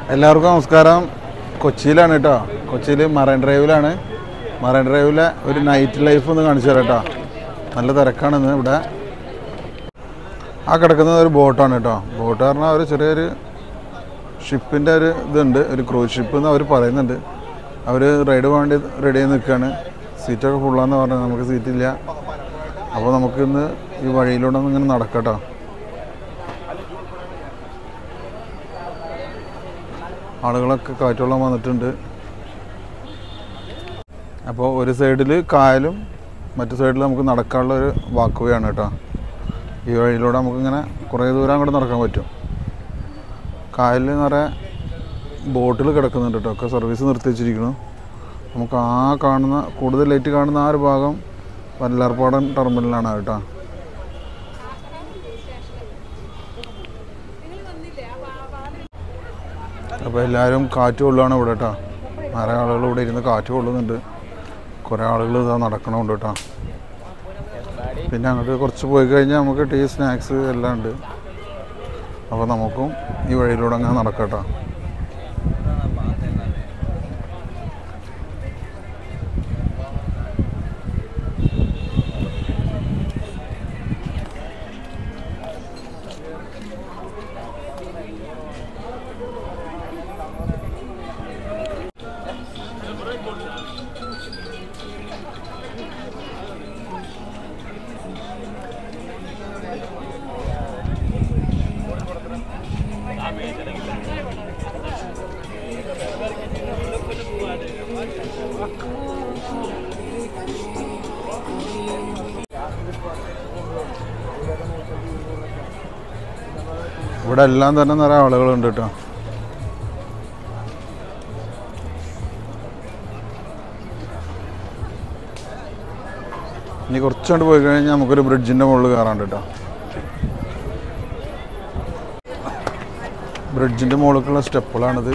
എല്ലാവർക്കും നമസ്കാരം കൊച്ചിയിലാണ് കേട്ടോ കൊച്ചിയിൽ മറൈൻ ഡ്രൈവിലാണ് മറൈൻ ഡ്രൈവിലെ ഒരു നൈറ്റ് ലൈഫ് ഒന്ന് കാണിച്ചു തരാം കേട്ടോ നല്ല തിരക്കാണ് ഇന്ന് ഇവിടെ ആ കിടക്കുന്നത് ഒരു ബോട്ടാണ് കേട്ടോ ബോട്ട് പറഞ്ഞാൽ ഒരു ചെറിയൊരു ഷിപ്പിൻ്റെ ഒരു ഇതുണ്ട് ഒരു ക്രൂസ് ഷിപ്പ് എന്ന് അവർ പറയുന്നുണ്ട് അവർ റൈഡ് വേണ്ടി റെഡി ആയി നിൽക്കുകയാണ് സീറ്റൊക്കെ ഫുള്ളാന്ന് പറഞ്ഞത് നമുക്ക് സീറ്റില്ല അപ്പോൾ നമുക്ക് ഇന്ന് ഈ വഴിയിലൂടെ ഒന്ന് ഇങ്ങനെ നടക്കട്ടോ ആളുകളൊക്കെ കാറ്റോളം വന്നിട്ടുണ്ട് അപ്പോൾ ഒരു സൈഡിൽ കായലും മറ്റു സൈഡിൽ നമുക്ക് നടക്കാനുള്ള ഒരു വാക്ക് വേ ആണ് കേട്ടോ ഈ വഴിയിലൂടെ നമുക്കിങ്ങനെ കുറേ ദൂരം അങ്ങോട്ട് നടക്കാൻ പറ്റും കായലിൽ നിറയെ ബോട്ടിൽ കിടക്കുന്നുണ്ട് കേട്ടോ ഒക്കെ സർവീസ് നിർത്തി വെച്ചിരിക്കുന്നു നമുക്ക് ആ കാണുന്ന കൂടുതൽ ലൈറ്റ് കാണുന്ന ആ ഒരു ഭാഗം വല്ലാർപാടൻ ടെർമിനലാണ് കേട്ടോ അപ്പോൾ എല്ലാവരും കാറ്റ് കൊള്ളുകയാണ് ഇവിടെ കേട്ടോ നിറയെ ആളുകൾ ഇവിടെ ഇരുന്ന് കാറ്റ് കൊള്ളുന്നുണ്ട് കുറേ ആളുകൾ ഇതാ നടക്കണമുണ്ട് കേട്ടോ പിന്നെ അങ്ങോട്ട് കുറച്ച് പോയി കഴിഞ്ഞാൽ നമുക്ക് ടീ സ്നാക്സ് എല്ലാം ഉണ്ട് അപ്പോൾ നമുക്കും ഈ വഴിയിലൂടെ അങ്ങനെ നടക്കാം കേട്ടോ ഇവിടെ എല്ലാം തന്നെ നിറയെ ആളുകളുണ്ട് കേട്ടോ ഇനി കുറച്ചുകൊണ്ട് പോയി കഴിഞ്ഞാൽ നമുക്കൊരു ബ്രിഡ്ജിൻ്റെ മുകളിൽ കയറാണ്ട് കേട്ടോ ബ്രിഡ്ജിൻ്റെ മുകളിലേക്കുള്ള സ്റ്റെപ്പുകളാണിത്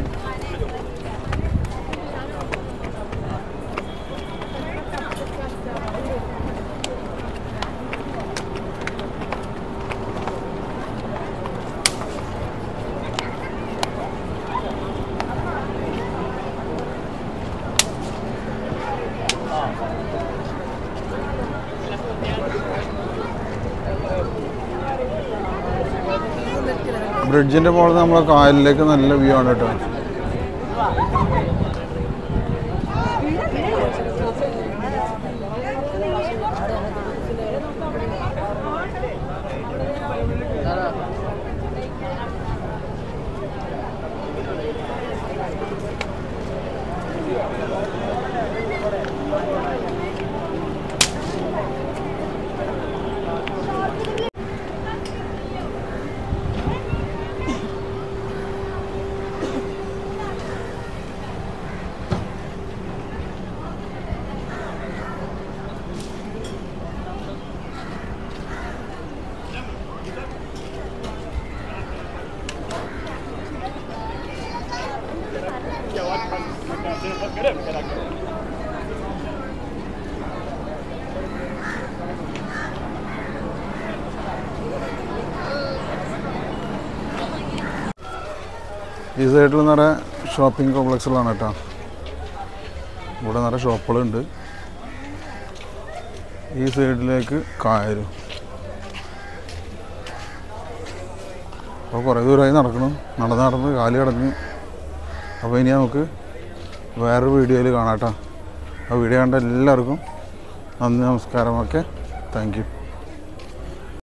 ബ്രിഡ്ജിൻ്റെ മുകളിൽ നമ്മളെ കായലിലേക്ക് നല്ല വ്യൂ ആണ് കേട്ടോ ഈ സൈഡിൽ നിറയെ ഷോപ്പിംഗ് കോംപ്ലക്സുകളാണ് കേട്ടോ ഇവിടെ നിറയെ ഷോപ്പുകളുണ്ട് ഈ സൈഡിലേക്ക് കായലും അപ്പോൾ കുറേ ദൂരമായി നടക്കണം നടന്ന് നടന്ന് കാല് കിടന്ന് അപ്പോൾ ഇനി നമുക്ക് വേറൊരു വീഡിയോയിൽ കാണാം കേട്ടോ ആ വീഡിയോ കണ്ട എല്ലാവർക്കും നന്ദി നമസ്കാരം ഓക്കെ താങ്ക് യു